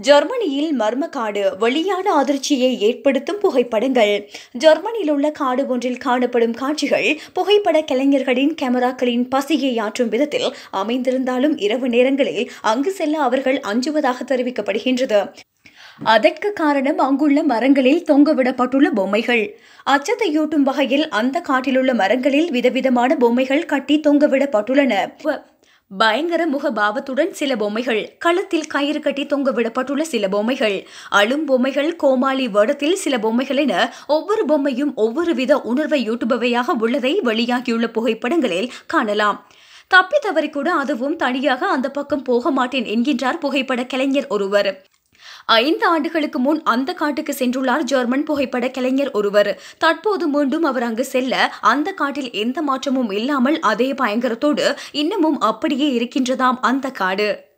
ஜெர்மனியில் மர்ம காடு வெளியான அதிர்ச்சியை ஏற்படுத்தும் புகைப்படங்கள் ஜெர்மனியில் உள்ள காடு ஒன்றில் காணப்படும் காட்சிகள் புகைப்பட கலைஞர்களின் கேமராக்களின் பசியை ஆற்றும் விதத்தில் அமைந்திருந்தாலும் இரவு நேரங்களில் அங்கு செல்ல அவர்கள் அஞ்சுவதாக தெரிவிக்கப்படுகின்றது அதற்கு காரணம் அங்குள்ள மரங்களில் தொங்கவிடப்பட்டுள்ள பொம்மைகள் அச்சத்தையூட்டும் வகையில் அந்த காட்டிலுள்ள மரங்களில் விதவிதமான பொம்மைகள் கட்டி தொங்கவிடப்பட்டுள்ளன வ- பயங்கர முகபாவத்துடன் சில பொம்மைகள் கழுத்தில் கயிறு கட்டி தொங்கவிடப்பட்டுள்ள சில பொம்மைகள் அழும் பொம்மைகள் கோமாளி வேடத்தில் சில பொம்மைகள் என ஒவ்வொரு பொம்மையும் ஒவ்வொரு வித உணர்வை யூட்டுபவையாக உள்ளதை வெளியாகியுள்ள புகைப்படங்களில் காணலாம் தப்பி தவறி கூட அதுவும் தனியாக அந்த பக்கம் போக மாட்டேன் என்கின்றார் புகைப்பட கலைஞர் ஒருவர் ஐந்து ஆண்டுகளுக்கு முன் அந்த காட்டுக்கு சென்றுள்ளார் ஜெர்மன் புகைப்பட கலைஞர் ஒருவர் தற்போது மீண்டும் அவர் அங்கு செல்ல அந்த காட்டில் எந்த மாற்றமும் இல்லாமல் அதே பயங்கரத்தோடு இன்னமும் அப்படியே இருக்கின்றதாம் அந்த காடு